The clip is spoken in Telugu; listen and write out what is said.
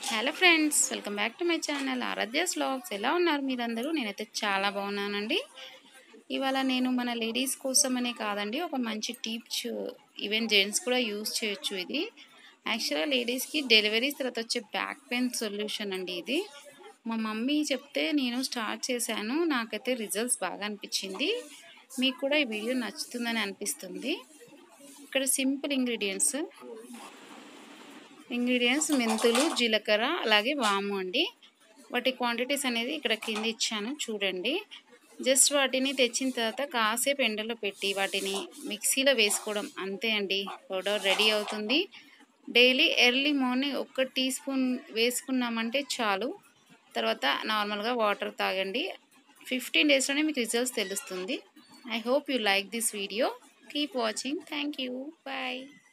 hello friends welcome back to my channel Aaradhya's vlogs ఎలా ఉన్నారు మీరందరూ నేనైతే చాలా బాగున్నానండి ఇవాళ నేను మన లేడీస్ కోసమనే కాదండి ఒక మంచి టిప్స్ ఈవెన్ జెంట్స్ కూడా యూస్ చేయొచ్చు ఇది యాక్చువల్గా లేడీస్కి డెలివరీస్ తర్వాత వచ్చే బ్యాక్ పెయిన్ సొల్యూషన్ అండి ఇది మా మమ్మీ చెప్తే నేను స్టార్ట్ చేశాను నాకైతే రిజల్ట్స్ బాగా అనిపించింది మీకు కూడా ఈ వీడియో నచ్చుతుందని అనిపిస్తుంది ఇక్కడ సింపుల్ ఇంగ్రీడియంట్స్ ఇంగ్రీడియంట్స్ మెంతులు జీలకర్ర అలాగే వాము అండి వాటి క్వాంటిటీస్ అనేది ఇక్కడ కింద ఇచ్చాను చూడండి జస్ట్ వాటిని తెచ్చిన తర్వాత కాసేపు ఎండలో పెట్టి వాటిని మిక్సీలో వేసుకోవడం అంతే అండి పౌడర్ రెడీ అవుతుంది డైలీ ఎర్లీ మార్నింగ్ ఒక్క టీ స్పూన్ వేసుకున్నామంటే చాలు తర్వాత నార్మల్గా వాటర్ తాగండి ఫిఫ్టీన్ డేస్లోనే మీకు రిజల్ట్స్ తెలుస్తుంది I hope you like this video keep watching thank you bye